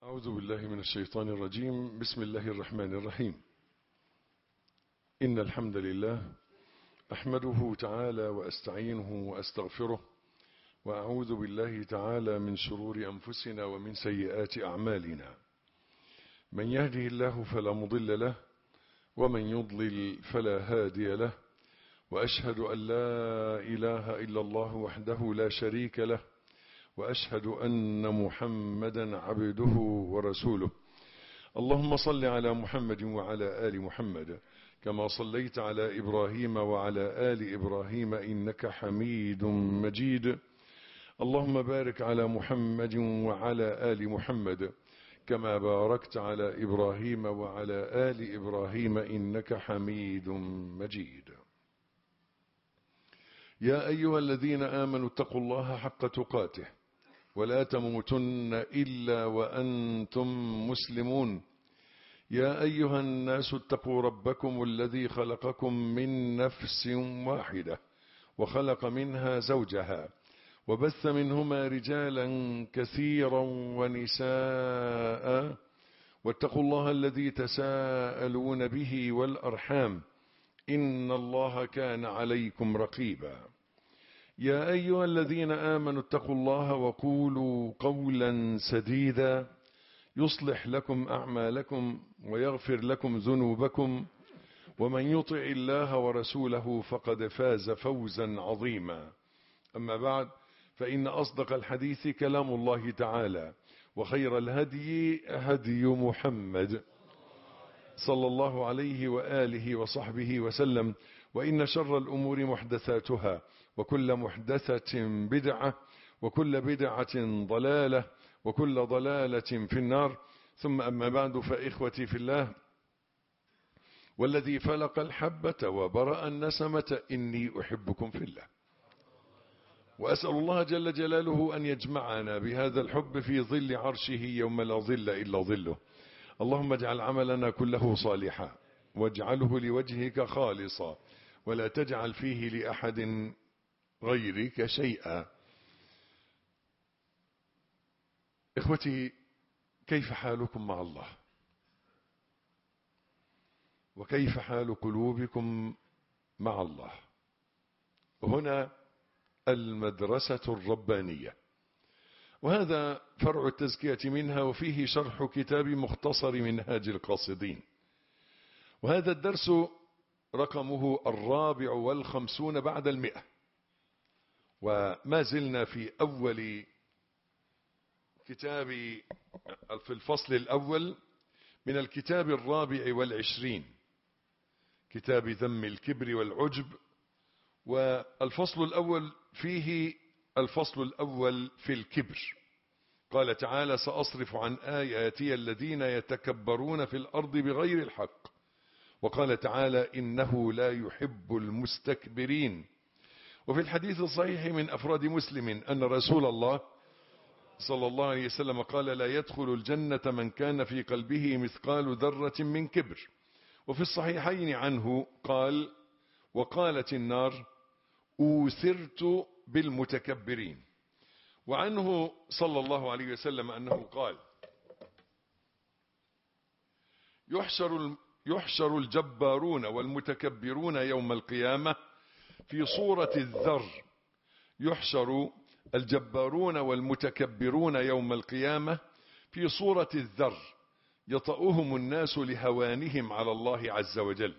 أعوذ بالله من الشيطان الرجيم بسم الله الرحمن الرحيم إن الحمد لله أحمده تعالى وأستعينه وأستغفره وأعوذ بالله تعالى من شرور أنفسنا ومن سيئات أعمالنا من يهده الله فلا مضل له ومن يضلل فلا هادي له وأشهد أن لا إله إلا الله وحده لا شريك له وأشهد أن محمدا عبده ورسوله اللهم صل على محمد وعلى آل محمد كما صليت على إبراهيم وعلى آل إبراهيم إنك حميد مجيد اللهم بارك على محمد وعلى آل محمد كما باركت على إبراهيم وعلى آل إبراهيم إنك حميد مجيد يا أيها الذين آمنوا اتقوا الله حق تقاته ولا تموتن إلا وأنتم مسلمون يا أيها الناس اتقوا ربكم الذي خلقكم من نفس واحدة وخلق منها زوجها وبث منهما رجالا كثيرا ونساء واتقوا الله الذي تساءلون به والأرحام إن الله كان عليكم رقيبا يا أيها الذين آمنوا اتقوا الله وقولوا قولا سديدا يصلح لكم أعمالكم ويغفر لكم ذنوبكم ومن يطع الله ورسوله فقد فاز فوزا عظيما أما بعد فإن أصدق الحديث كلام الله تعالى وخير الهدي هدي محمد صلى الله عليه وآله وصحبه وسلم وإن شر الأمور محدثاتها وكل محدثة بدعة وكل بدعة ضلالة وكل ضلالة في النار ثم أما بعد فإخوتي في الله والذي فلق الحبة وبرأ النسمة إني أحبكم في الله وأسأل الله جل جلاله أن يجمعنا بهذا الحب في ظل عرشه يوم لا ظل إلا ظله اللهم اجعل عملنا كله صالحا واجعله لوجهك خالصا ولا تجعل فيه لأحد غيرك شيئا إخوتي كيف حالكم مع الله وكيف حال قلوبكم مع الله هنا المدرسة الربانية وهذا فرع التزكية منها وفيه شرح كتاب مختصر منهاج القاصدين وهذا الدرس رقمه الرابع والخمسون بعد المئة وما زلنا في أول كتاب في الفصل الأول من الكتاب الرابع والعشرين كتاب ذم الكبر والعجب والفصل الأول فيه الفصل الأول في الكبر قال تعالى سأصرف عن آياتي الذين يتكبرون في الأرض بغير الحق وقال تعالى إنه لا يحب المستكبرين وفي الحديث الصحيح من أفراد مسلم أن رسول الله صلى الله عليه وسلم قال لا يدخل الجنة من كان في قلبه مثقال ذرة من كبر وفي الصحيحين عنه قال وقالت النار أوثرت بالمتكبرين وعنه صلى الله عليه وسلم أنه قال يحشر يحشر الجبارون والمتكبرون يوم القيامة في صورة الذر يحشر الجبارون والمتكبرون يوم القيامة في صورة الذر يطأهم الناس لهوانهم على الله عز وجل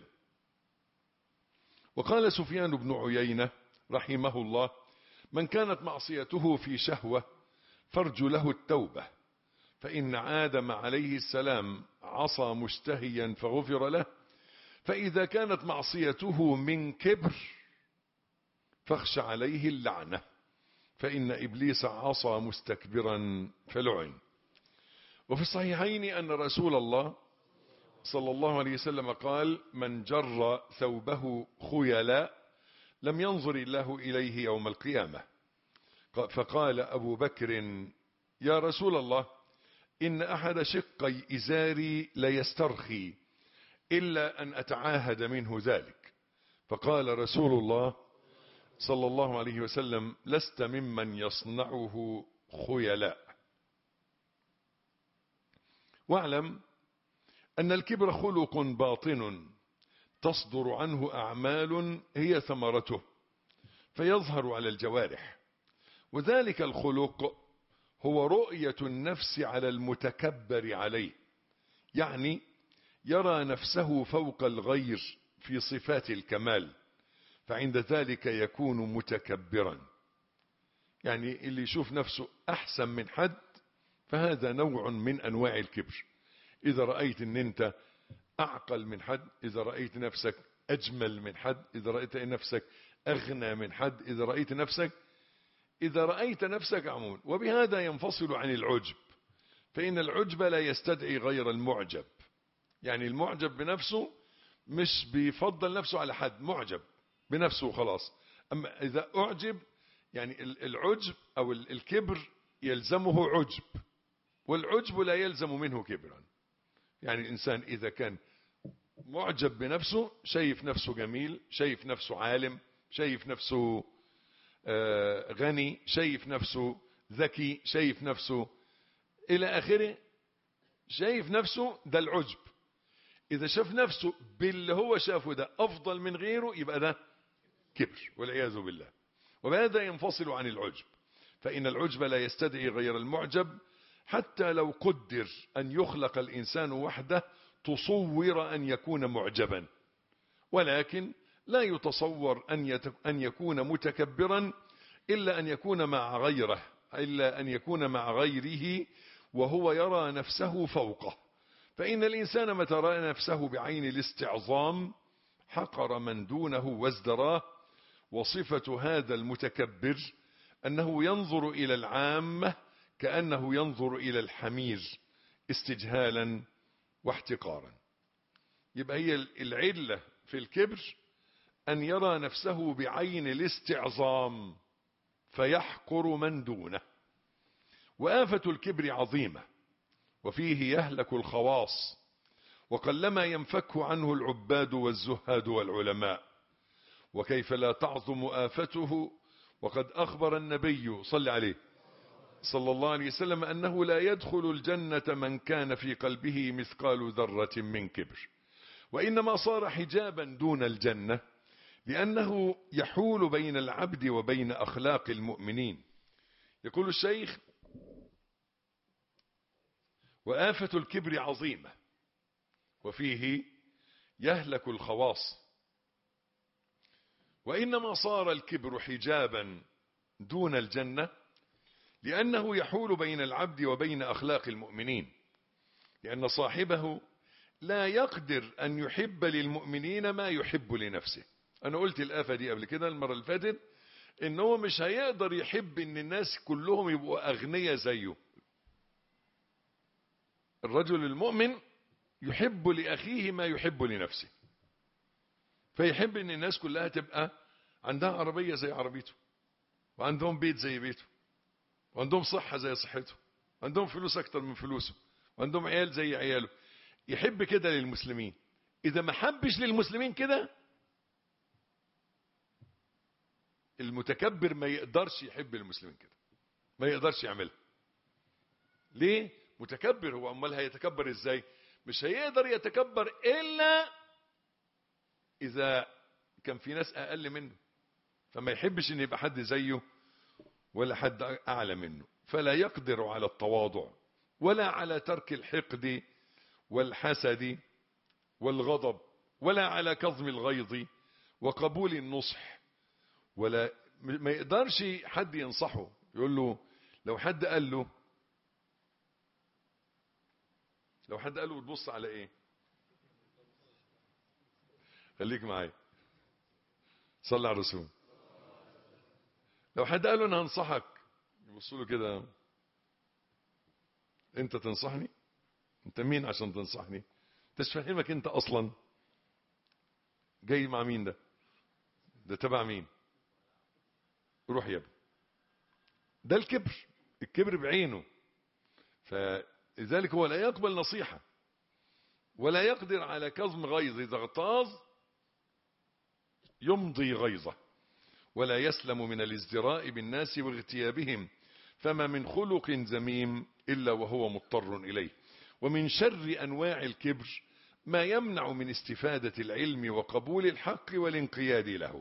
وقال سفيان بن عيينة رحمه الله من كانت معصيته في شهوة فارجو له التوبة فإن آدم عليه السلام عصى مشتهيا فغفر له فإذا كانت معصيته من كبر فاخش عليه اللعنة فإن إبليس عصى مستكبرا فلعن وفي الصحيحين أن رسول الله صلى الله عليه وسلم قال من جر ثوبه خيلاء لم ينظر الله إليه يوم القيامة فقال أبو بكر يا رسول الله إن أحد شقي إزاري ليسترخي إلا أن أتعاهد منه ذلك فقال رسول الله صلى الله عليه وسلم لست ممن يصنعه خيلاء واعلم أن الكبر خلق باطن تصدر عنه أعمال هي ثمرته فيظهر على الجوارح وذلك الخلق هو رؤية النفس على المتكبر عليه يعني يرى نفسه فوق الغير في صفات الكمال فعند ذلك يكون متكبرا يعني اللي يشوف نفسه أحسن من حد فهذا نوع من أنواع الكبر إذا رأيت أن أنت أعقل من حد إذا رأيت نفسك أجمل من حد إذا رأيت نفسك أغنى من حد إذا رأيت نفسك إذا رأيت نفسك عموما وبهذا ينفصل عن العجب فإن العجب لا يستدعي غير المعجب يعني المعجب بنفسه مش بيفضل نفسه على حد معجب بنفسه خلاص أما إذا أعجب يعني العجب أو الكبر يلزمه عجب والعجب لا يلزم منه كبرا يعني الإنسان إذا كان معجب بنفسه شايف نفسه جميل شايف نفسه عالم شايف نفسه غني شايف نفسه ذكي شايف نفسه إلى آخره شايف نفسه ده العجب إذا شاف نفسه باللي هو شافه ده أفضل من غيره يبقى ده كبر والعياذ بالله وبهذا ينفصل عن العجب فإن العجب لا يستدعي غير المعجب حتى لو قدر أن يخلق الإنسان وحده تصور أن يكون معجبا ولكن لا يتصور أن, أن يكون متكبرا إلا أن يكون مع غيره إلا أن يكون مع غيره وهو يرى نفسه فوقه فإن الإنسان متى رأى نفسه بعين الاستعظام حقر من دونه وازدراه وصفة هذا المتكبر أنه ينظر إلى العامة كأنه ينظر إلى الحمير استجهالا واحتقارا يبقى هي العلة في الكبر أن يرى نفسه بعين الاستعظام فيحقر من دونه وآفة الكبر عظيمة وفيه يهلك الخواص وقلما ينفك عنه العباد والزهاد والعلماء وكيف لا تعظم آفته وقد أخبر النبي صلى عليه صلى الله عليه وسلم أنه لا يدخل الجنة من كان في قلبه مثقال ذرة من كبر وإنما صار حجابا دون الجنة لأنه يحول بين العبد وبين أخلاق المؤمنين يقول الشيخ وآفة الكبر عظيمة وفيه يهلك الخواص وإنما صار الكبر حجابا دون الجنة لأنه يحول بين العبد وبين أخلاق المؤمنين لأن صاحبه لا يقدر أن يحب للمؤمنين ما يحب لنفسه أنا قلت الآفة دي قبل كده المرة اللي فاتت إن هو مش هيقدر يحب إن الناس كلهم يبقوا أغنياء زيه الرجل المؤمن يحب لأخيه ما يحب لنفسه فيحب ان الناس كلها تبقى عندها عربية زي عربيته وعندهم بيت زي بيته وعندهم صحة زي صحته وعندهم فلوس اكتر من فلوسه وعندهم عيال زي عياله يحب كده للمسلمين اذا ما حبش للمسلمين كده المتكبر ما يقدرش يحب المسلمين كده ما يقدرش يعملها ليه متكبر هو امال هيتكبر ازاي مش هيقدر يتكبر الا اذا كان في ناس اقل منه فما يحبش ان يبقى حد زيه ولا حد اعلى منه فلا يقدر على التواضع ولا على ترك الحقد والحسد والغضب ولا على كظم الغيظ وقبول النصح ولا ما يقدرش حد ينصحه يقول له لو حد قال له لو حد قال له تبص على ايه خليك معايا صلى على الرسول لو حد قال له انا هنصحك يبص له كده انت تنصحني انت مين عشان تنصحني تفهمك انت اصلا جاي مع مين ده ده تبع مين روح يا ابني ده الكبر الكبر بعينه فلذلك هو لا يقبل نصيحة ولا يقدر على كظم غيظ إذا اغتاظ يمضي غيظه ولا يسلم من الازدراء بالناس واغتيابهم فما من خلق زميم إلا وهو مضطر إليه ومن شر أنواع الكبر ما يمنع من استفادة العلم وقبول الحق والانقياد له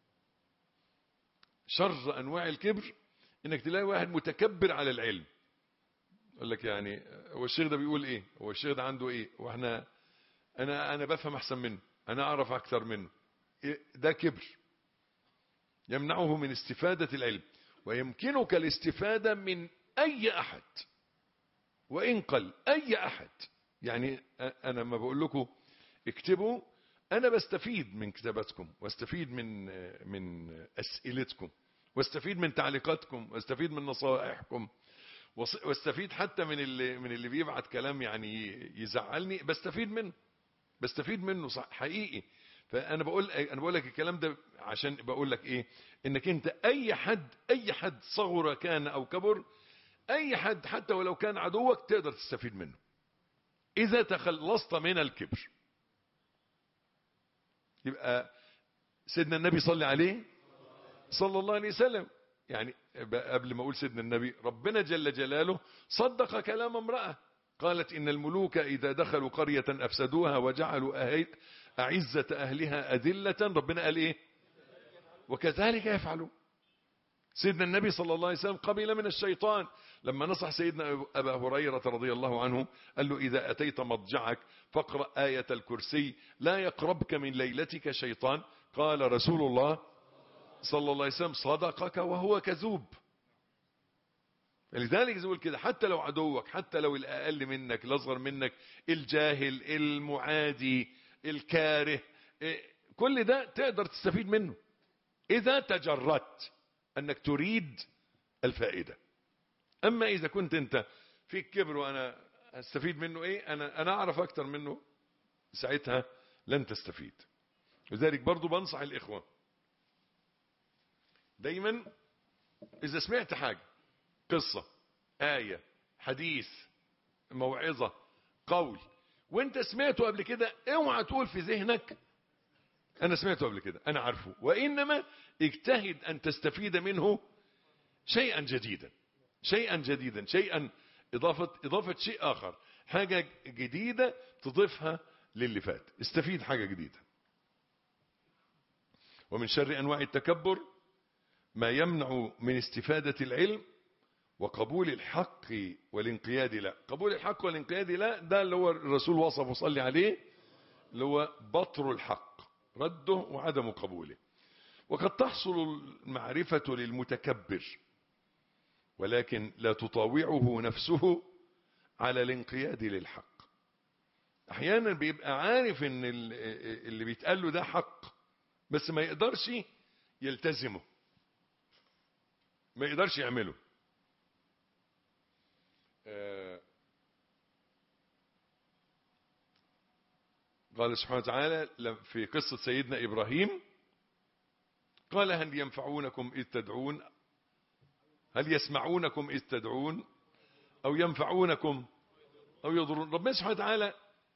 شر أنواع الكبر إنك تلاقي واحد متكبر على العلم يقول لك يعني هو الشيخ ده بيقول ايه هو الشيخ ده عنده ايه واحنا انا انا بفهم احسن منه انا اعرف اكثر منه إيه ده كبر يمنعه من استفادة العلم ويمكنك الاستفادة من اي احد وان قل اي احد يعني انا ما بقول لكم اكتبوا انا بستفيد من كتاباتكم واستفيد من من اسئلتكم واستفيد من تعليقاتكم واستفيد من نصائحكم واستفيد حتى من اللي من اللي بيبعت كلام يعني يزعلني بستفيد منه بستفيد منه صح حقيقي فانا بقول انا بقول لك الكلام ده عشان بقول لك ايه انك انت اي حد اي حد صغر كان او كبر اي حد حتى ولو كان عدوك تقدر تستفيد منه اذا تخلصت من الكبر يبقى سيدنا النبي صلى عليه صلى الله عليه وسلم يعني قبل ما اقول سيدنا النبي ربنا جل جلاله صدق كلام امرأة قالت ان الملوك اذا دخلوا قرية افسدوها وجعلوا اعزة اهلها اذلة ربنا قال ايه وكذلك يفعلون سيدنا النبي صلى الله عليه وسلم قبل من الشيطان لما نصح سيدنا أبا هريرة رضي الله عنه قال له إذا أتيت مضجعك فاقرأ آية الكرسي لا يقربك من ليلتك شيطان قال رسول الله صلى الله عليه وسلم صدقك وهو كذوب لذلك يقول كده حتى لو عدوك حتى لو الأقل منك الأصغر منك الجاهل المعادي الكاره كل ده تقدر تستفيد منه إذا تجردت أنك تريد الفائدة أما إذا كنت أنت فيك كبر وأنا أستفيد منه إيه أنا, أنا أعرف أكتر منه ساعتها لن تستفيد لذلك برضو بنصح الإخوة دايما إذا سمعت حاجة قصة آية حديث موعظة قول وانت سمعته قبل كده اوعى تقول في ذهنك انا سمعته قبل كده انا عارفه وانما اجتهد ان تستفيد منه شيئا جديدا شيئا جديدا شيئا اضافة, اضافة شيء اخر حاجة جديدة تضيفها للي فات استفيد حاجة جديدة ومن شر انواع التكبر ما يمنع من استفادة العلم وقبول الحق والانقياد له قبول الحق والانقياد له ده اللي هو الرسول وصف وصلي عليه اللي هو بطر الحق رده وعدم قبوله وقد تحصل المعرفة للمتكبر ولكن لا تطاوعه نفسه على الانقياد للحق احيانا بيبقى عارف ان اللي بيتقال له ده حق بس ما يقدرش يلتزمه ما يقدرش يعمله قال سبحانه وتعالى في قصة سيدنا إبراهيم قال هل ينفعونكم إذ تدعون هل يسمعونكم إذ تدعون أو ينفعونكم أو يضرون ربنا سبحانه وتعالى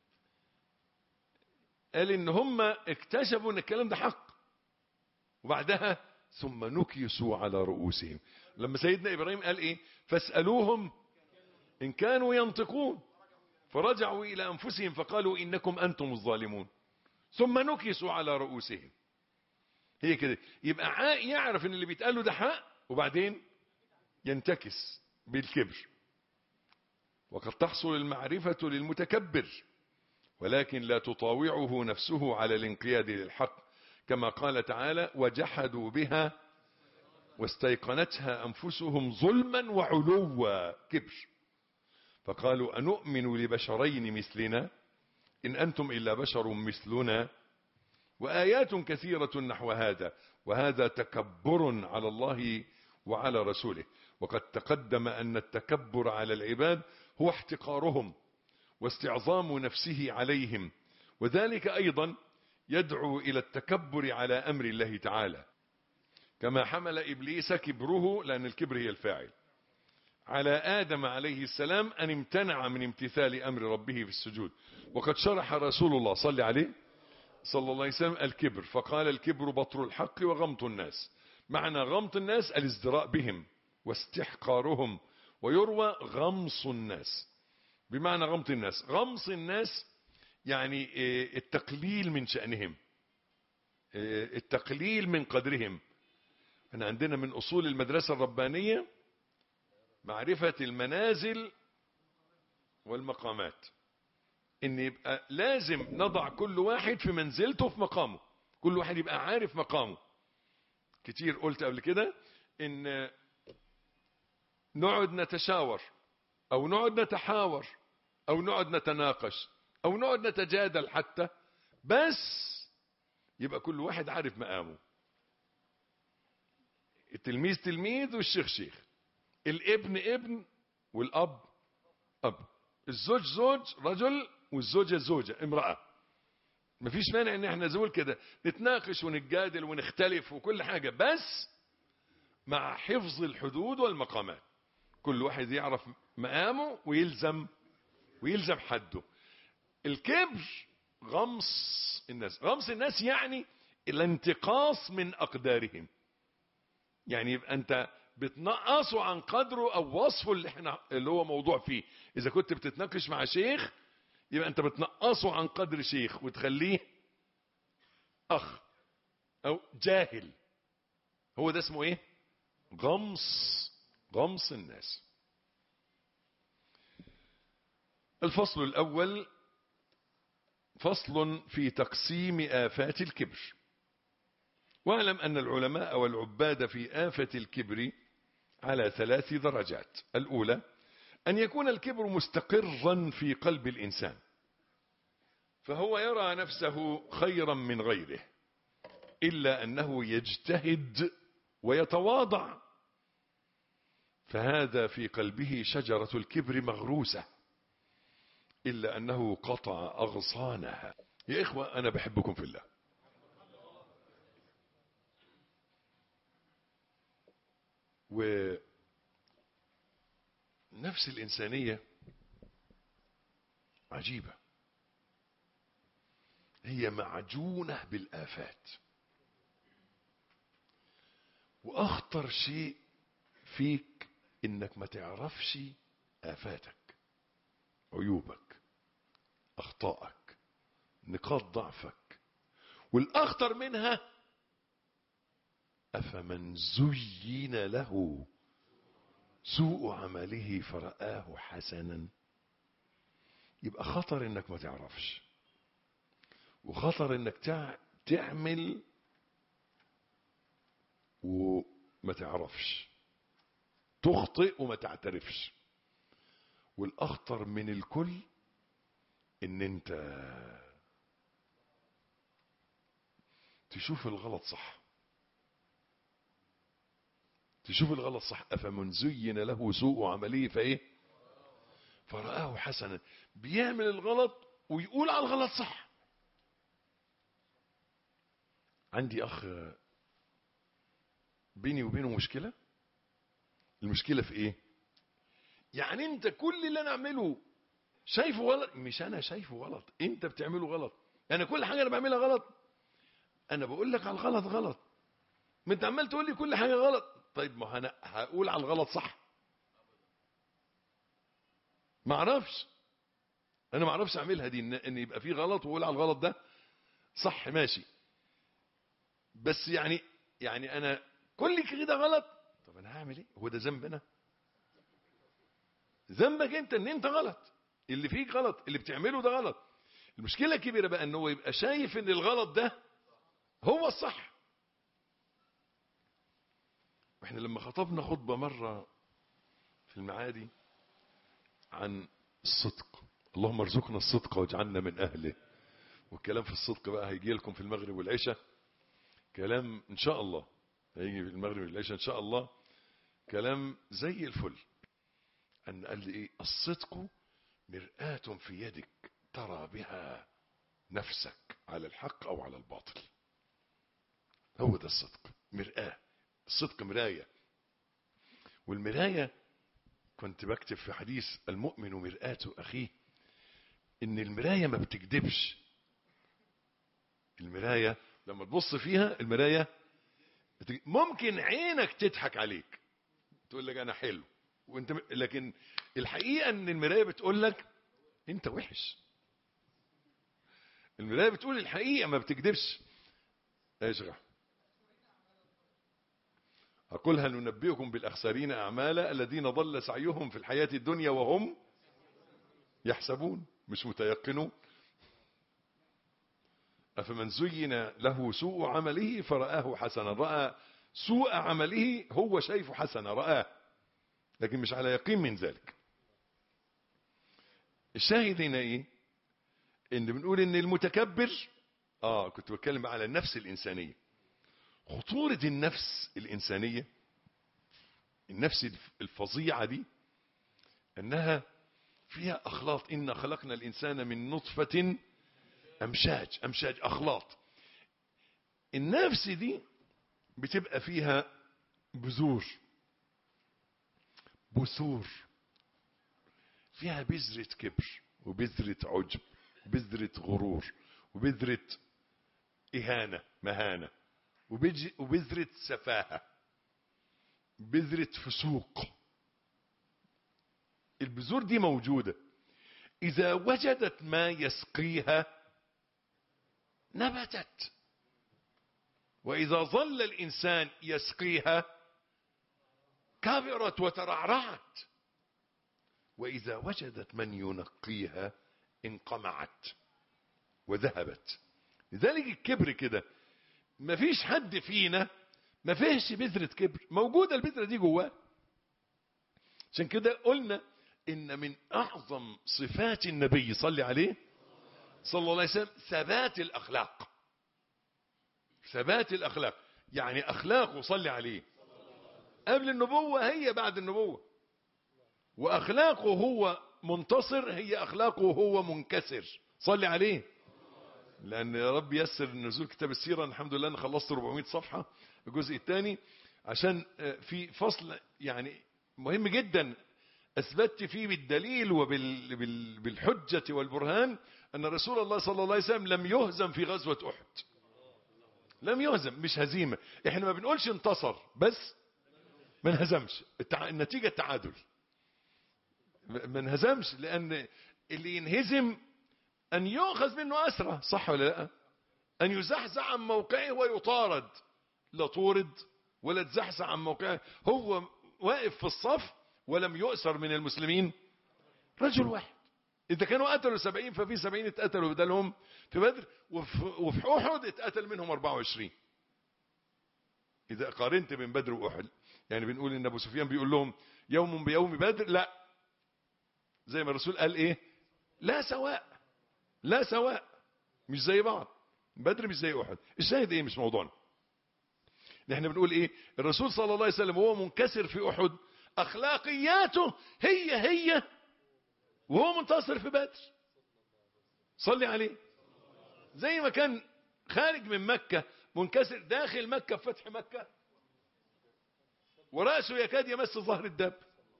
قال إن هم اكتشفوا إن الكلام ده حق وبعدها ثم نكسوا على رؤوسهم لما سيدنا إبراهيم قال إيه فاسألوهم إن كانوا ينطقون فرجعوا إلى أنفسهم فقالوا إنكم أنتم الظالمون ثم نكسوا على رؤوسهم هي كده يبقى يعرف ان اللي بيتقال ده حق وبعدين ينتكس بالكبر وقد تحصل المعرفة للمتكبر ولكن لا تطاوعه نفسه على الانقياد للحق كما قال تعالى وجحدوا بها واستيقنتها أنفسهم ظلما وعلوا كبر فقالوا أنؤمن لبشرين مثلنا إن أنتم إلا بشر مثلنا وآيات كثيرة نحو هذا وهذا تكبر على الله وعلى رسوله وقد تقدم أن التكبر على العباد هو احتقارهم واستعظام نفسه عليهم وذلك أيضا يدعو إلى التكبر على أمر الله تعالى كما حمل إبليس كبره لأن الكبر هي الفاعل على آدم عليه السلام أن امتنع من امتثال أمر ربه في السجود وقد شرح رسول الله صلى عليه صلى الله عليه وسلم الكبر فقال الكبر بطر الحق وغمط الناس معنى غمط الناس الازدراء بهم واستحقارهم ويروى غمص الناس بمعنى غمط الناس غمص الناس يعني آه، التقليل من شأنهم آه، التقليل من قدرهم احنا عندنا من أصول المدرسة الربانية معرفة المنازل والمقامات ان يبقى لازم نضع كل واحد في منزلته في مقامه كل واحد يبقى عارف مقامه كتير قلت قبل كده ان نقعد نتشاور او نقعد نتحاور او نقعد نتناقش او نقعد نتجادل حتى بس يبقى كل واحد عارف مقامه التلميذ تلميذ والشيخ شيخ الابن ابن والاب اب الزوج زوج رجل والزوجه زوجه امراه مفيش مانع ان احنا زول كده نتناقش ونتجادل ونختلف وكل حاجه بس مع حفظ الحدود والمقامات كل واحد يعرف مقامه ويلزم ويلزم حده الكبر غمص الناس غمص الناس يعني الانتقاص من اقدارهم يعني يبقى انت بتنقصه عن قدره او وصفه اللي احنا اللي هو موضوع فيه اذا كنت بتتناقش مع شيخ يبقى انت بتنقصه عن قدر شيخ وتخليه اخ او جاهل هو ده اسمه ايه غمص غمص الناس الفصل الاول فصل في تقسيم آفات الكبر واعلم أن العلماء والعباد في آفة الكبر على ثلاث درجات الأولى أن يكون الكبر مستقرا في قلب الإنسان فهو يرى نفسه خيرا من غيره إلا أنه يجتهد ويتواضع فهذا في قلبه شجرة الكبر مغروسة إلا أنه قطع أغصانها يا إخوة أنا بحبكم في الله ونفس الإنسانية عجيبة هي معجونة بالآفات وأخطر شيء فيك إنك ما تعرفش آفاتك عيوبك أخطائك نقاط ضعفك والأخطر منها أفمن زين له سوء عمله فرآه حسنا يبقى خطر انك ما تعرفش وخطر انك تع... تعمل وما تعرفش تخطئ وما تعترفش والاخطر من الكل ان انت تشوف الغلط صح تشوف الغلط صح أفمن زين له سوء عمله فإيه فرآه حسنا بيعمل الغلط ويقول على الغلط صح عندي أخ بيني وبينه مشكلة المشكلة في إيه يعني أنت كل اللي أنا أعمله شايفه غلط مش أنا شايفه غلط أنت بتعمله غلط أنا كل حاجة أنا بعملها غلط أنا بقول لك على الغلط غلط ما أنت عمال تقول لي كل حاجة غلط طيب ما انا هقول على الغلط صح ما اعرفش انا ما اعرفش اعملها دي ان, إن يبقى في غلط واقول على الغلط ده صح ماشي بس يعني يعني انا كل كده غلط طب انا هعمل ايه هو ده ذنب انا ذنبك انت ان انت غلط اللي فيك غلط اللي بتعمله ده غلط المشكله الكبيره بقى ان هو يبقى شايف ان الغلط ده هو الصح واحنا لما خطبنا خطبة مرة في المعادي عن الصدق اللهم ارزقنا الصدق واجعلنا من اهله والكلام في الصدق بقى هيجي لكم في المغرب والعشاء كلام ان شاء الله هيجي في المغرب والعشاء ان شاء الله كلام زي الفل ان قال لي ايه الصدق مرآة في يدك ترى بها نفسك على الحق او على الباطل هو ده الصدق مرآة الصدق مراية والمراية كنت بكتب في حديث المؤمن مرآة أخيه إن المراية ما بتكذبش المراية لما تبص فيها المراية ممكن عينك تضحك عليك تقول لك أنا حلو وانت لكن الحقيقة إن المراية بتقول لك انت وحش المرايه بتقول الحقيقه ما بتكذبش اشرح أقول هل ننبئكم بالأخسرين أعمالا الذين ضل سعيهم في الحياة الدنيا وهم يحسبون مش متيقنون أفمن زين له سوء عمله فرآه حسنا رأى سوء عمله هو شايفه حسنا رآه لكن مش على يقين من ذلك الشاهد هنا ايه ان بنقول ان المتكبر اه كنت بتكلم على النفس الانسانيه خطورة النفس الإنسانية النفس الفظيعة دي أنها فيها أخلاط إن خلقنا الإنسان من نطفة أمشاج أمشاج أخلاط النفس دي بتبقى فيها بذور بثور فيها بذرة كبر وبذرة عجب وبذرة غرور وبذرة إهانة مهانة وبذرة سفاهة بذرة فسوق البذور دي موجودة إذا وجدت ما يسقيها نبتت وإذا ظل الإنسان يسقيها كبرت وترعرعت وإذا وجدت من ينقيها انقمعت وذهبت لذلك الكبر كده مفيش حد فينا ما فيهش بذرة كبر موجودة البذرة دي جواه عشان كده قلنا ان من اعظم صفات النبي صلي عليه صلى الله عليه وسلم ثبات الاخلاق ثبات الاخلاق يعني اخلاقه صلي عليه قبل النبوة هي بعد النبوة واخلاقه هو منتصر هي اخلاقه هو منكسر صلي عليه لان يا رب يسر نزول كتاب السيره الحمد لله انا خلصت 400 صفحه الجزء الثاني عشان في فصل يعني مهم جدا اثبتت فيه بالدليل وبالحجه والبرهان ان رسول الله صلى الله عليه وسلم لم يهزم في غزوه احد لم يهزم مش هزيمه احنا ما بنقولش انتصر بس ما انهزمش النتيجه التعادل ما انهزمش لان اللي ينهزم أن يؤخذ منه أسرة صح ولا لا أن يزحزح عن موقعه ويطارد لا طورد ولا تزحزح عن موقعه هو واقف في الصف ولم يؤسر من المسلمين رجل واحد إذا كانوا قتلوا سبعين ففي سبعين اتقتلوا بدلهم في بدر وفي أحد اتقتل منهم 24 إذا قارنت بين بدر وأحد يعني بنقول إن أبو سفيان بيقول لهم يوم بيوم بدر لا زي ما الرسول قال إيه لا سواء لا سواء مش زي بعض بدر مش زي احد الشاهد ايه مش موضوعنا احنا بنقول ايه الرسول صلى الله عليه وسلم وهو منكسر في احد اخلاقياته هي هي وهو منتصر في بدر صلي عليه زي ما كان خارج من مكة منكسر داخل مكة في فتح مكة ورأسه يكاد يمس ظهر الدب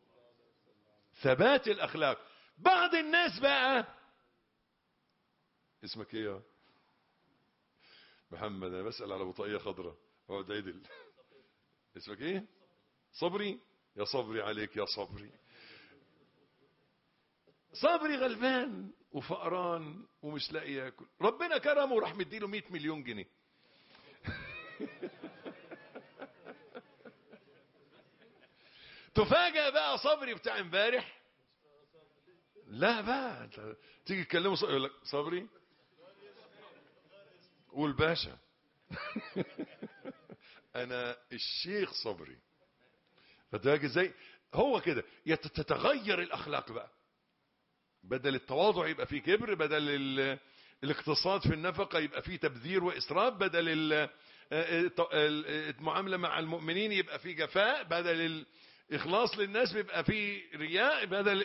ثبات الأخلاق بعض الناس بقى اسمك ايه يا محمد انا بسأل على بطاقية خضراء اقعد عدل اسمك ايه صبري يا صبري عليك يا صبري صبري غلبان وفقران ومش لاقي ياكل ربنا كرمه وراح مديله 100 مليون جنيه تفاجأ بقى صبري بتاع امبارح لا بقى انت تيجي تكلمه صبري يقول لك صبري قول باشا انا الشيخ صبري فتلاقي ازاي هو كده تتغير الاخلاق بقى بدل التواضع يبقى فيه كبر بدل ال... الاقتصاد في النفقة يبقى فيه تبذير وإسراف بدل ال... المعاملة مع المؤمنين يبقى فيه جفاء بدل الإخلاص للناس بيبقى فيه رياء بدل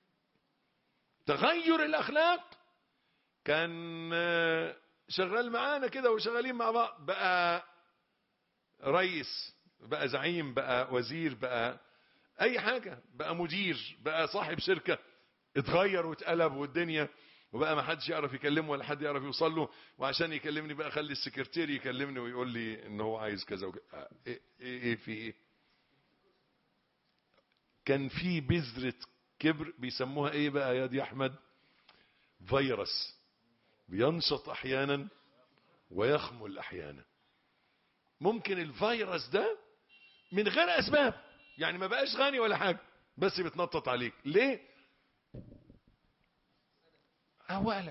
تغير الأخلاق كان شغال معانا كده وشغالين مع بعض بقى رئيس بقى زعيم بقى وزير بقى اي حاجة بقى مدير بقى صاحب شركة اتغير واتقلب والدنيا وبقى ما حدش يعرف يكلمه ولا حد يعرف يوصل له وعشان يكلمني بقى خلي السكرتير يكلمني ويقول لي ان هو عايز كذا وكذا ايه ايه, إيه في ايه كان في بذرة كبر بيسموها ايه بقى يا دي احمد فيروس بينشط احيانا ويخمل احيانا ممكن الفيروس ده من غير اسباب يعني ما بقاش غني ولا حاجه بس بتنطط عليك ليه هو قلب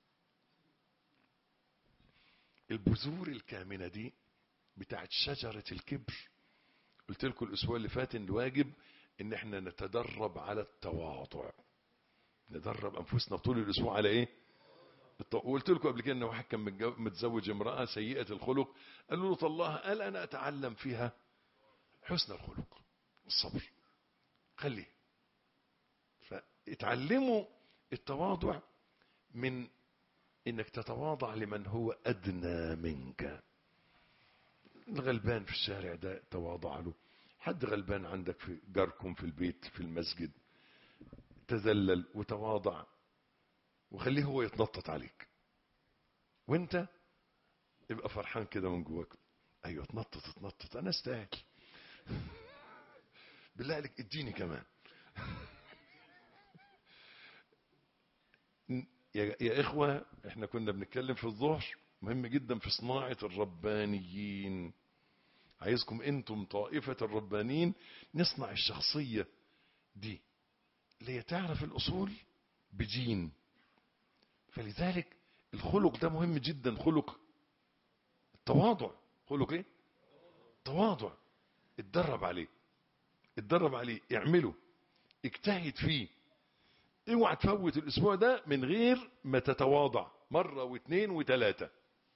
البذور الكامنه دي بتاعت شجره الكبر قلت لكم الاسبوع اللي فات ان الواجب ان احنا نتدرب على التواضع ندرب انفسنا طول الاسبوع على ايه وقلت لكم قبل كده ان واحد كان متزوج امراه سيئه الخلق قالوا له طلقها قال انا اتعلم فيها حسن الخلق الصبر خليه فاتعلموا التواضع من انك تتواضع لمن هو ادنى منك الغلبان في الشارع ده تواضع له حد غلبان عندك في جاركم في البيت في المسجد تذلل وتواضع وخليه هو يتنطط عليك وانت ابقى فرحان كده من جواك ايوه اتنطط اتنطط انا استاهل بالله عليك اديني كمان يا, يا اخوه احنا كنا بنتكلم في الظهر مهم جدا في صناعه الربانيين عايزكم انتم طائفه الربانيين نصنع الشخصيه دي اللي هي تعرف الاصول بجين فلذلك الخلق ده مهم جدا خلق التواضع خلق ايه تواضع اتدرب عليه اتدرب عليه اعمله اجتهد فيه اوعى تفوت الاسبوع ده من غير ما تتواضع مرة واثنين وثلاثة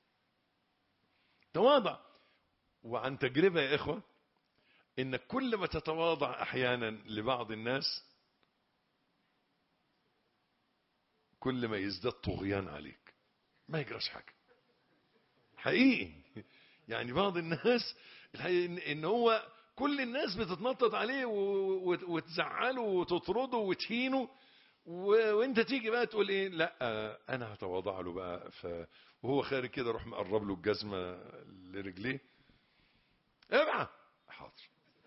تواضع وعن تجربة يا اخوة انك كل ما تتواضع احيانا لبعض الناس كل ما يزداد طغيان عليك ما يجراش حاجة حقيقي يعني بعض الناس الحقيقة ان هو كل الناس بتتنطط عليه وتزعله وتطرده وتهينه وانت تيجي بقى تقول ايه لا انا هتواضع له بقى ف... وهو خارج كده روح مقرب له الجزمه لرجليه ابعى حاضر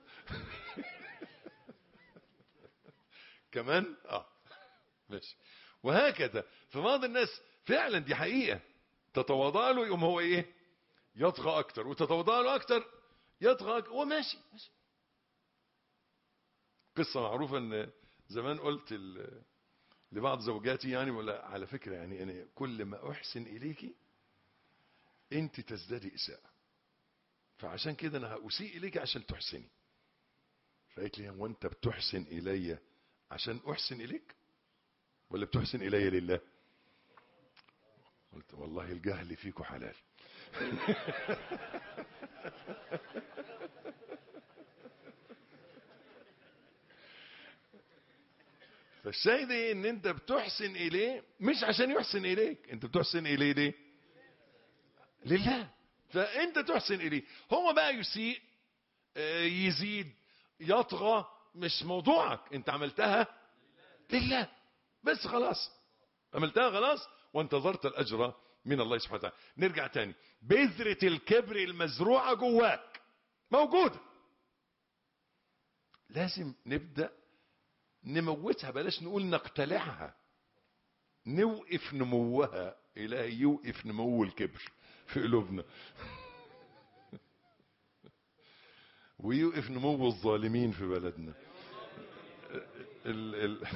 كمان اه ماشي وهكذا فبعض الناس فعلا دي حقيقه تتواضع له يقوم هو ايه يطغى اكتر وتتواضع له اكتر يطغى أكتر وماشي ماشي قصه معروفه ان زمان قلت ال... لبعض زوجاتي يعني ولا على فكرة يعني أنا كل ما أحسن إليك أنت تزدادي إساءة فعشان كده أنا هأسيء إليك عشان تحسني فقالت لي هو أنت بتحسن إلي عشان أحسن إليك ولا بتحسن إلي لله قلت والله الجهل فيكم حلال فالشاهد ايه ان انت بتحسن اليه مش عشان يحسن اليك انت بتحسن اليه ليه لله فانت تحسن اليه هو بقى يسيء يزيد يطغى مش موضوعك انت عملتها لله بس خلاص عملتها خلاص وانتظرت الاجر من الله سبحانه وتعالى نرجع تاني بذرة الكبر المزروعة جواك موجودة لازم نبدأ نموتها بلاش نقول نقتلعها نوقف نموها إلهي يوقف نمو الكبر في قلوبنا ويوقف نمو الظالمين في بلدنا ال ال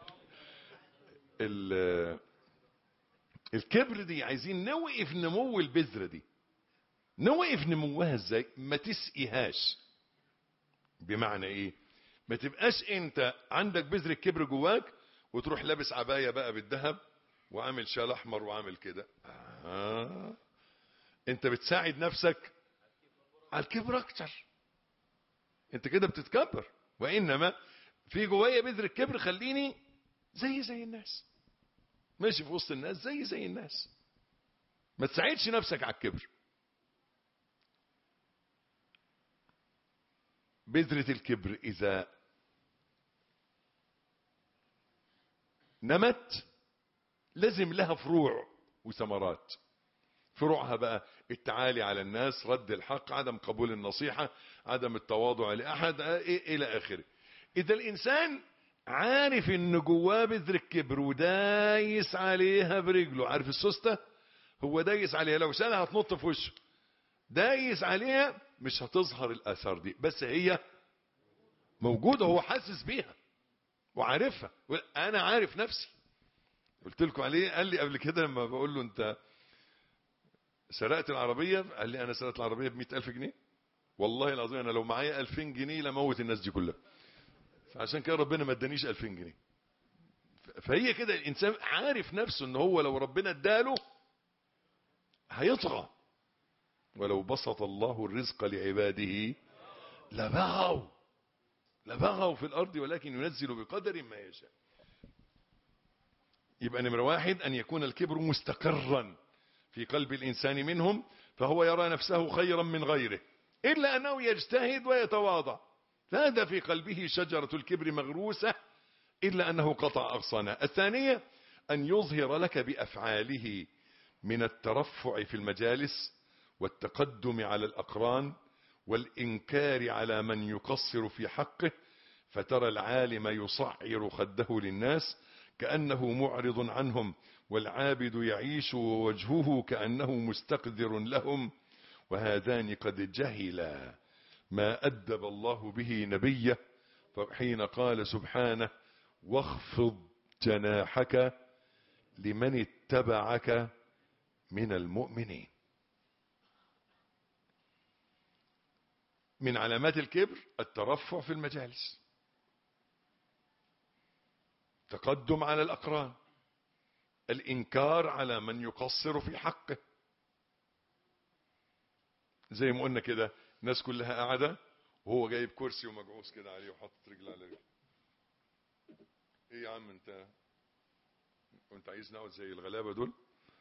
ال الكبر دي عايزين نوقف نمو البذرة دي نوقف نموها ازاي ما تسقيهاش بمعنى ايه ما تبقاش انت عندك بذر الكبر جواك وتروح لابس عباية بقى بالذهب وعامل شال احمر وعامل كده آه. انت بتساعد نفسك على الكبر اكتر انت كده بتتكبر وانما في جوايا بذر الكبر خليني زي زي الناس ماشي في وسط الناس زي زي الناس ما تساعدش نفسك على الكبر بذرة الكبر إذا نمت لازم لها فروع وثمرات فروعها بقى التعالي على الناس رد الحق عدم قبول النصيحة عدم التواضع لأحد إلى آخره إذا الإنسان عارف ان جواه بذر الكبر ودايس عليها برجله عارف السوسته هو دايس عليها لو شالها هتنط في وشه دايس عليها مش هتظهر الاثار دي بس هي موجوده هو حاسس بيها وعارفها انا عارف نفسي قلت لكم عليه قال لي قبل كده لما بقول له انت سرقت العربيه قال لي انا سرقت العربيه ب ألف جنيه والله العظيم انا لو معايا 2000 جنيه لموت الناس دي كلها فعشان كده ربنا ما ادانيش 2000 جنيه فهي كده الانسان عارف نفسه ان هو لو ربنا اداله هيطغى ولو بسط الله الرزق لعباده لبغوا لبغوا في الارض ولكن ينزل بقدر ما يشاء يبقى نمره واحد ان يكون الكبر مستقرا في قلب الانسان منهم فهو يرى نفسه خيرا من غيره الا انه يجتهد ويتواضع فهذا في قلبه شجرة الكبر مغروسة إلا أنه قطع أغصانها الثانية أن يظهر لك بأفعاله من الترفع في المجالس والتقدم على الأقران والإنكار على من يقصر في حقه فترى العالم يصعر خده للناس كأنه معرض عنهم والعابد يعيش ووجهه كأنه مستقذر لهم وهذان قد جهلا ما أدب الله به نبيه حين قال سبحانه واخفض جناحك لمن اتبعك من المؤمنين من علامات الكبر الترفع في المجالس تقدم على الأقران الإنكار على من يقصر في حقه زي ما قلنا كده الناس كلها قاعدة وهو جايب كرسي ومجعوس كده عليه وحاطط رجل على رجل ايه يا عم انت وانت عايز نقعد زي الغلابة دول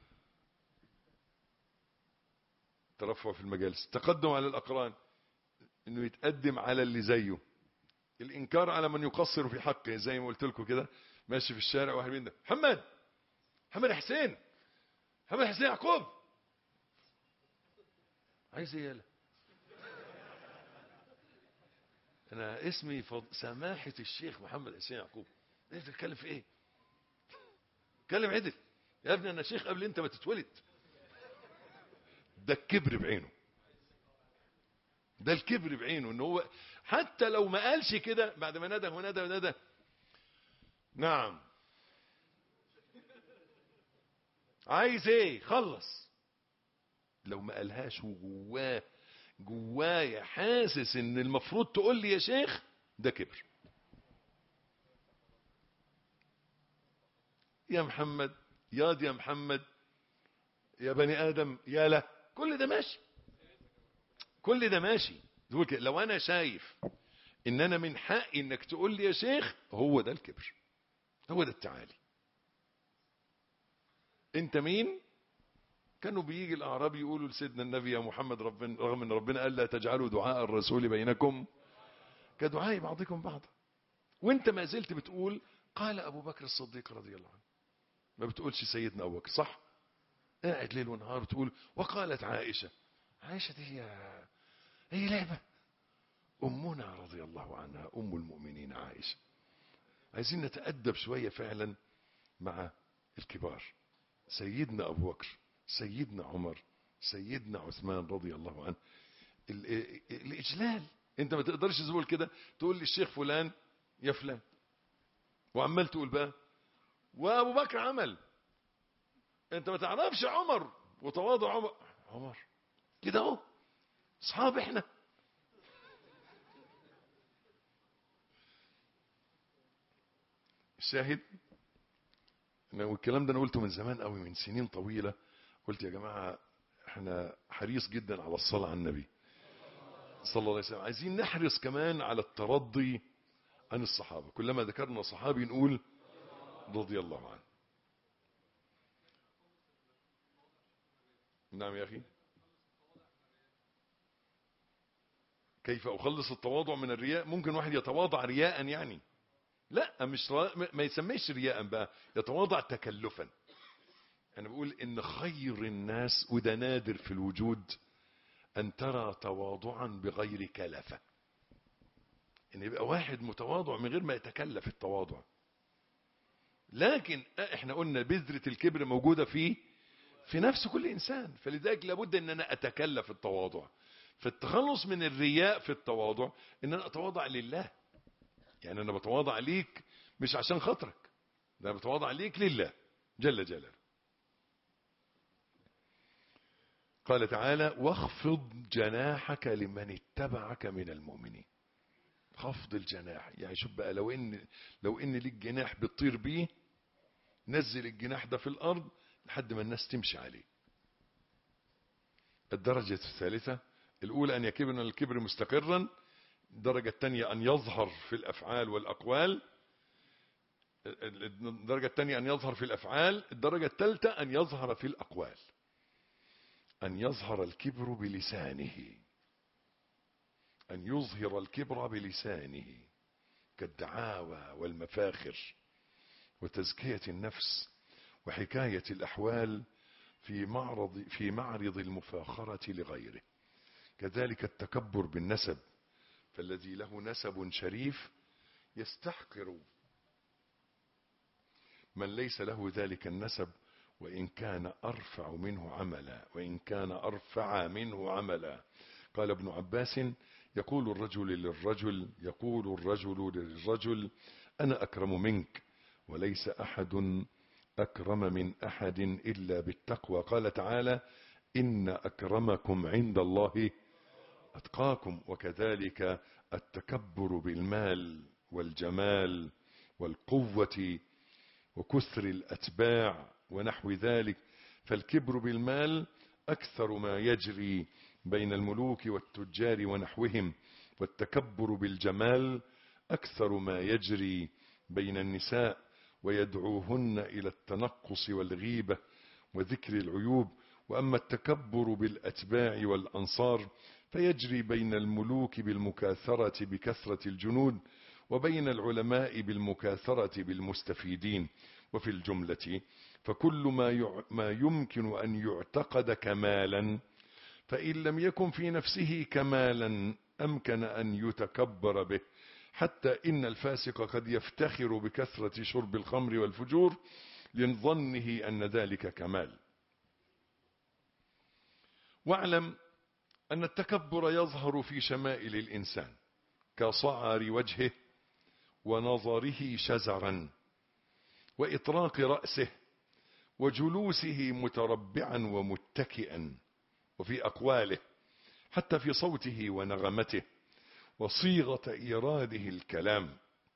ترفع في المجالس تقدم على الأقران انه يتقدم على اللي زيه الانكار على من يقصر في حقه زي ما قلت لكم كده ماشي في الشارع واحد من ده محمد محمد حسين محمد حسين يعقوب عايز ايه يالا انا اسمي فض... سماحة الشيخ محمد حسين يعقوب انت بتتكلم في ايه اتكلم عدل يا ابني انا شيخ قبل انت ما تتولد ده الكبر بعينه ده الكبر بعينه ان هو حتى لو ما قالش كده بعد ما ندى وندى وندى نعم عايز ايه خلص لو ما قالهاش وجواه جوايا حاسس ان المفروض تقول لي يا شيخ ده كبر يا محمد ياض يا محمد يا بني ادم يا لا كل ده ماشي كل ده ماشي تقول كده لو انا شايف ان انا من حقي انك تقول لي يا شيخ هو ده الكبر هو ده التعالي انت مين كانوا بيجي الاعراب يقولوا لسيدنا النبي يا محمد ربنا رغم ان ربنا قال لا تجعلوا دعاء الرسول بينكم كدعاء بعضكم بعضا وانت ما زلت بتقول قال ابو بكر الصديق رضي الله عنه ما بتقولش سيدنا ابو بكر صح قاعد ليل ونهار تقول وقالت عائشه عائشه دي هي هي لعبه امنا رضي الله عنها ام المؤمنين عائشه عايزين نتادب شويه فعلا مع الكبار سيدنا ابو بكر سيدنا عمر سيدنا عثمان رضي الله عنه الاجلال انت ما تقدرش تقول كده تقول للشيخ فلان يا فلان وعمال تقول بقى وابو بكر عمل انت ما تعرفش عمر وتواضع عمر عمر كده اهو اصحاب احنا الشاهد والكلام ده انا قلته من زمان قوي من سنين طويله قلت يا جماعه احنا حريص جدا على الصلاه على النبي صلى الله عليه وسلم عايزين نحرص كمان على الترضي عن الصحابه كلما ذكرنا صحابي نقول رضي الله عنه نعم يا اخي كيف اخلص التواضع من الرياء ممكن واحد يتواضع رياء يعني لا مش ما يسميش رياء بقى يتواضع تكلفا انا بقول ان خير الناس وده نادر في الوجود ان ترى تواضعا بغير كلفه ان يبقى واحد متواضع من غير ما يتكلف التواضع لكن احنا قلنا بذرة الكبر موجودة في في نفس كل انسان فلذلك لابد ان انا اتكلف التواضع فالتخلص من الرياء في التواضع ان انا اتواضع لله يعني انا بتواضع ليك مش عشان خاطرك ده بتواضع ليك لله جل جلاله قال تعالى واخفض جناحك لمن اتبعك من المؤمنين خفض الجناح يعني شوف بقى لو ان لو ان ليك جناح بتطير بيه نزل الجناح ده في الارض لحد ما الناس تمشي عليه الدرجة الثالثة الأولى أن يكون الكبر مستقرا الدرجة الثانية أن يظهر في الأفعال والأقوال الدرجة الثانية أن يظهر في الأفعال الدرجة الثالثة أن يظهر في الأقوال أن يظهر الكبر بلسانه أن يظهر الكبر بلسانه كالدعاوى والمفاخر وتزكية النفس وحكاية الأحوال في معرض في معرض المفاخرة لغيره كذلك التكبر بالنسب فالذي له نسب شريف يستحقر من ليس له ذلك النسب وإن كان أرفع منه عملا وإن كان أرفع منه عملا قال ابن عباس يقول الرجل للرجل يقول الرجل للرجل أنا أكرم منك وليس أحد أكرم من أحد إلا بالتقوى قال تعالى إن أكرمكم عند الله أتقاكم وكذلك التكبر بالمال والجمال والقوة وكثر الأتباع ونحو ذلك فالكبر بالمال أكثر ما يجري بين الملوك والتجار ونحوهم والتكبر بالجمال أكثر ما يجري بين النساء ويدعوهن إلى التنقص والغيبة وذكر العيوب وأما التكبر بالأتباع والأنصار فيجري بين الملوك بالمكاثرة بكثرة الجنود وبين العلماء بالمكاثرة بالمستفيدين وفي الجملة فكل ما ما يمكن أن يعتقد كمالا فإن لم يكن في نفسه كمالا أمكن أن يتكبر به حتى إن الفاسق قد يفتخر بكثرة شرب الخمر والفجور لظنه أن ذلك كمال واعلم أن التكبر يظهر في شمائل الإنسان كصعر وجهه ونظره شزرا وإطراق رأسه وجلوسه متربعا ومتكئا وفي أقواله حتى في صوته ونغمته وصيغة إيراده الكلام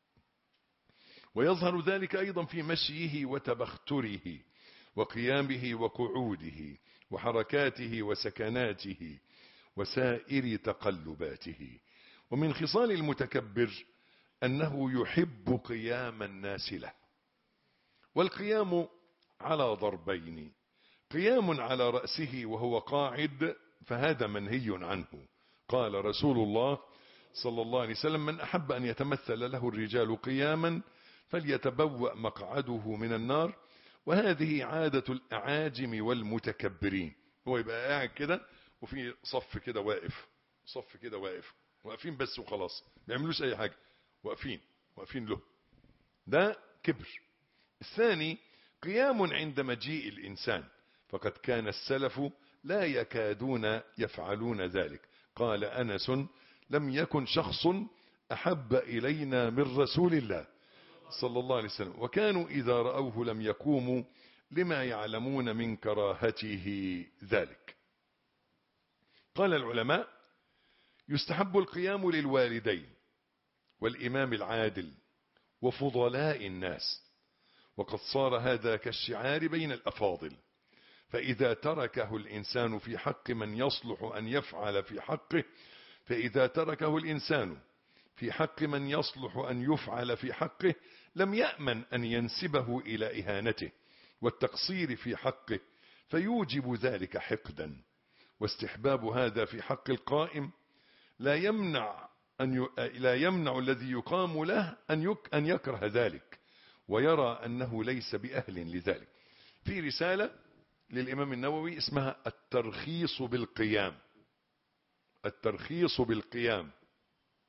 ويظهر ذلك أيضا في مشيه وتبختره وقيامه وقعوده وحركاته وسكناته وسائر تقلباته ومن خصال المتكبر أنه يحب قيام الناس له والقيام على ضربين قيام على رأسه وهو قاعد فهذا منهي عنه قال رسول الله صلى الله عليه وسلم من أحب أن يتمثل له الرجال قياما فليتبوأ مقعده من النار وهذه عادة الأعاجم والمتكبرين هو يبقى قاعد كده وفي صف كده واقف صف كده واقف واقفين بس وخلاص ما بيعملوش أي حاجة واقفين واقفين له ده كبر الثاني قيام عند مجيء الإنسان فقد كان السلف لا يكادون يفعلون ذلك قال أنس لم يكن شخص أحب إلينا من رسول الله صلى الله عليه وسلم وكانوا إذا رأوه لم يقوموا لما يعلمون من كراهته ذلك قال العلماء يستحب القيام للوالدين والإمام العادل وفضلاء الناس وقد صار هذا كالشعار بين الأفاضل فإذا تركه الإنسان في حق من يصلح أن يفعل في حقه فإذا تركه الإنسان في حق من يصلح أن يفعل في حقه لم يأمن أن ينسبه إلى إهانته والتقصير في حقه فيوجب ذلك حقدا واستحباب هذا في حق القائم لا يمنع أن ي... لا يمنع الذي يقام له أن, يك... أن يكره ذلك ويرى أنه ليس بأهل لذلك في رسالة للإمام النووي اسمها الترخيص بالقيام الترخيص بالقيام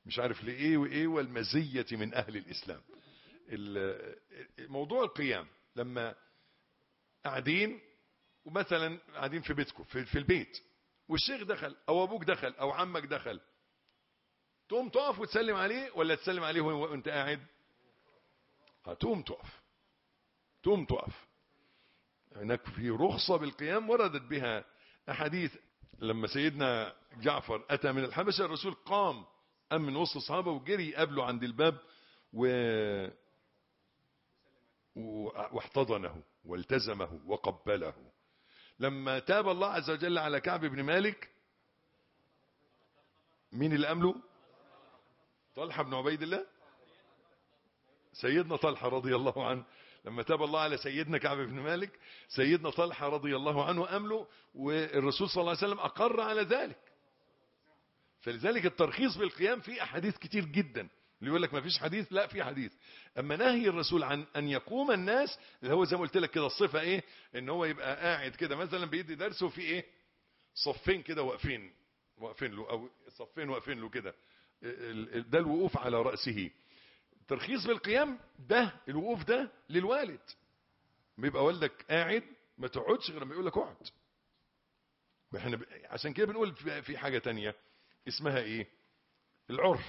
مش عارف لإيه وإيه والمزية من أهل الإسلام موضوع القيام لما قاعدين ومثلا قاعدين في بيتكم في, في البيت والشيخ دخل او ابوك دخل او عمك دخل تقوم تقف وتسلم عليه ولا تسلم عليه وانت قاعد هتقوم تقف تقوم تقف هناك في رخصة بالقيام وردت بها أحاديث لما سيدنا جعفر أتى من الحبشة الرسول قام أم من وسط الصحابة وجري قبله عند الباب و... واحتضنه والتزمه وقبله لما تاب الله عز وجل على كعب بن مالك مين اللي أمله طلحة بن عبيد الله سيدنا طلحة رضي الله عنه لما تاب الله على سيدنا كعب بن مالك سيدنا طلحة رضي الله عنه أمله والرسول صلى الله عليه وسلم أقر على ذلك فلذلك الترخيص بالقيام فيه أحاديث كتير جدا اللي يقول لك ما فيش حديث لا في حديث أما نهي الرسول عن أن يقوم الناس اللي هو زي ما قلت لك كده الصفة إيه إن هو يبقى قاعد كده مثلا بيدي درس وفي إيه صفين كده واقفين واقفين له أو صفين واقفين له كده ده الوقوف على رأسه ترخيص بالقيام ده الوقوف ده للوالد بيبقى والدك قاعد ما تقعدش غير ما يقول لك اقعد احنا ب... عشان كده بنقول في حاجة تانية اسمها ايه العرف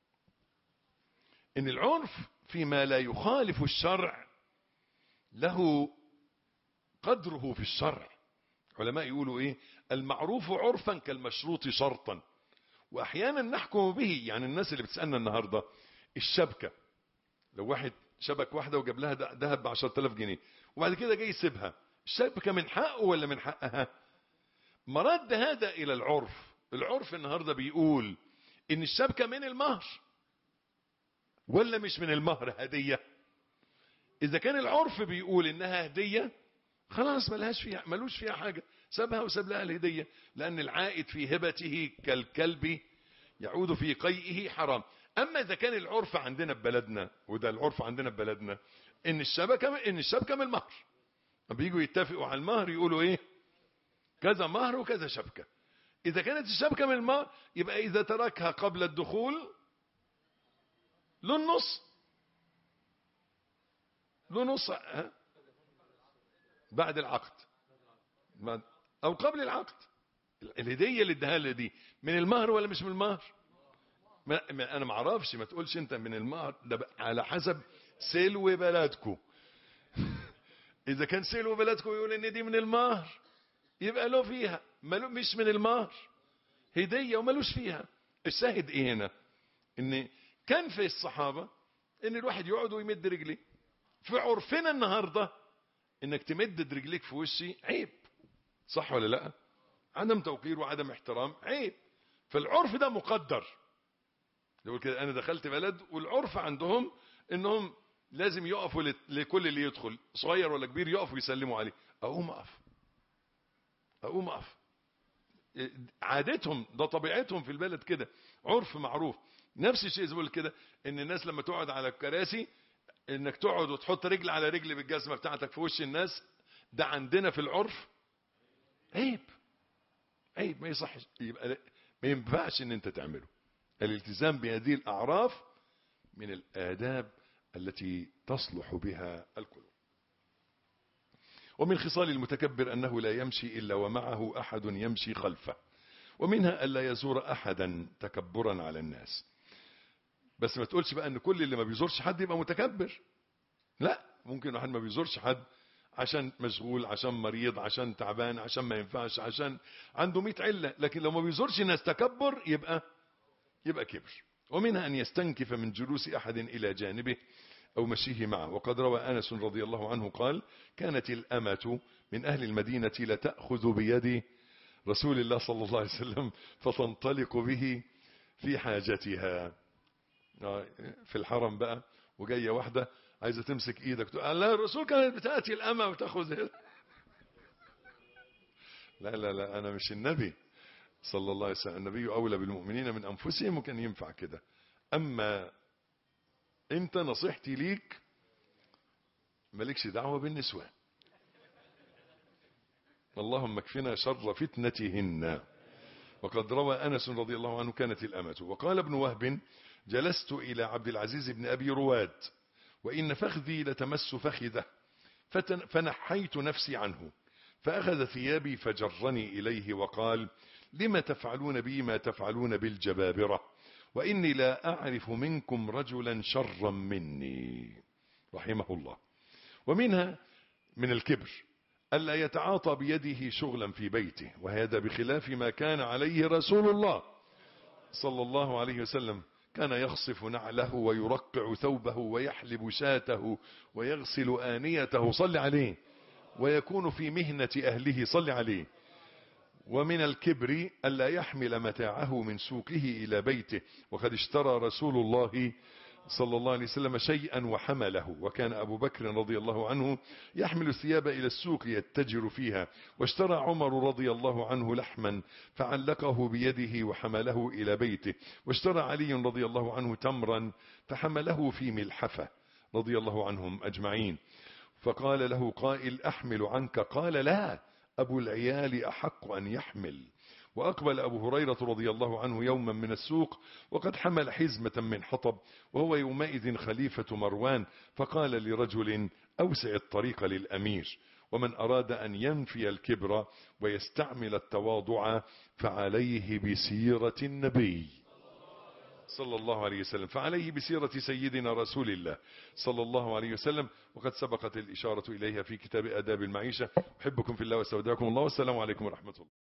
ان العرف فيما لا يخالف الشرع له قدره في الشرع علماء يقولوا ايه المعروف عرفا كالمشروط شرطا واحيانا نحكم به يعني الناس اللي بتسالنا النهارده الشبكه لو واحد شبك واحده وجاب لها ذهب ب 10000 جنيه وبعد كده جاي يسيبها الشبكه من حقه ولا من حقها مرد هذا الى العرف العرف النهارده بيقول ان الشبكه من المهر ولا مش من المهر هديه اذا كان العرف بيقول انها هديه خلاص ملهاش فيها ملوش فيها حاجه سابها وساب لها الهديه لان العائد في هبته كالكلب يعود في قيئه حرام اما اذا كان العرف عندنا ببلدنا وده العرف عندنا ببلدنا ان الشبكه ان الشبكه من المهر بيجوا يتفقوا على المهر يقولوا ايه كذا مهر وكذا شبكه اذا كانت الشبكه من المهر يبقى اذا تركها قبل الدخول له النص له نص ها؟ بعد العقد او قبل العقد الهديه اللي اداها لي دي من المهر ولا مش من المهر ما ما انا ما اعرفش ما تقولش انت من المهر ده على حسب سلو بلدكم اذا كان سلو بلدكم يقول ان دي من المهر يبقى له فيها ملو مش من المهر هديه وملوش فيها الشاهد ايه هنا ان كان في الصحابه ان الواحد يقعد ويمد رجليه في عرفنا النهارده انك تمد رجليك في وشي عيب صح ولا لا عدم توقير وعدم احترام عيب فالعرف ده مقدر يقول كده انا دخلت بلد والعرف عندهم انهم لازم يقفوا لكل اللي يدخل صغير ولا كبير يقفوا يسلموا عليه اقوم اقف اقوم اقف عادتهم ده طبيعتهم في البلد كده عرف معروف نفس الشيء زي كده ان الناس لما تقعد على الكراسي انك تقعد وتحط رجل على رجل بالجزمه بتاعتك في وش الناس ده عندنا في العرف عيب عيب ما يصحش يبقى ما ينفعش ان انت تعمله الالتزام بهذه الاعراف من الاداب التي تصلح بها القلوب ومن خصال المتكبر انه لا يمشي الا ومعه احد يمشي خلفه ومنها الا يزور احدا تكبرا على الناس بس ما تقولش بقى ان كل اللي ما بيزورش حد يبقى متكبر لا ممكن واحد ما بيزورش حد عشان مشغول عشان مريض عشان تعبان عشان ما ينفعش عشان عنده 100 عله لكن لو ما بيزورش ناس تكبر يبقى يبقى كبر ومنها ان يستنكف من جلوس احد الى جانبه او مشيه معه وقد روى انس رضي الله عنه قال كانت الامه من اهل المدينه لتاخذ بيد رسول الله صلى الله عليه وسلم فتنطلق به في حاجتها في الحرم بقى وجايه واحده عايزه تمسك ايدك تقول لا الرسول كانت بتاتي الامه وتاخذ لا لا لا انا مش النبي صلى الله عليه وسلم النبي اولى بالمؤمنين من انفسهم وكان ينفع كده اما انت نصيحتي ليك مالكش دعوه بالنسوان اللهم اكفنا شر فتنتهن وقد روى أنس رضي الله عنه كانت الأمة وقال ابن وهب جلست إلى عبد العزيز بن أبي رواد وإن فخذي لتمس فخذه فنحيت نفسي عنه فأخذ ثيابي فجرني إليه وقال لم تفعلون بي ما تفعلون بالجبابرة وإني لا أعرف منكم رجلا شرا مني رحمه الله ومنها من الكبر ألا يتعاطى بيده شغلا في بيته وهذا بخلاف ما كان عليه رسول الله صلى الله عليه وسلم كان يخصف نعله ويرقع ثوبه ويحلب شاته ويغسل آنيته صل عليه ويكون في مهنة أهله صل عليه ومن الكبر ألا يحمل متاعه من سوقه إلى بيته وقد اشترى رسول الله صلى الله عليه وسلم شيئا وحمله وكان أبو بكر رضي الله عنه يحمل الثياب إلى السوق يتجر فيها واشترى عمر رضي الله عنه لحما فعلقه بيده وحمله إلى بيته واشترى علي رضي الله عنه تمرا فحمله في ملحفة رضي الله عنهم أجمعين فقال له قائل أحمل عنك قال لا أبو العيال أحق أن يحمل وأقبل أبو هريرة رضي الله عنه يوما من السوق وقد حمل حزمة من حطب وهو يومئذ خليفة مروان فقال لرجل أوسع الطريق للأمير ومن أراد أن ينفي الكبر ويستعمل التواضع فعليه بسيرة النبي صلى الله عليه وسلم فعليه بسيرة سيدنا رسول الله صلى الله عليه وسلم وقد سبقت الإشارة إليها في كتاب أداب المعيشة أحبكم في الله واستودعكم الله والسلام عليكم ورحمة الله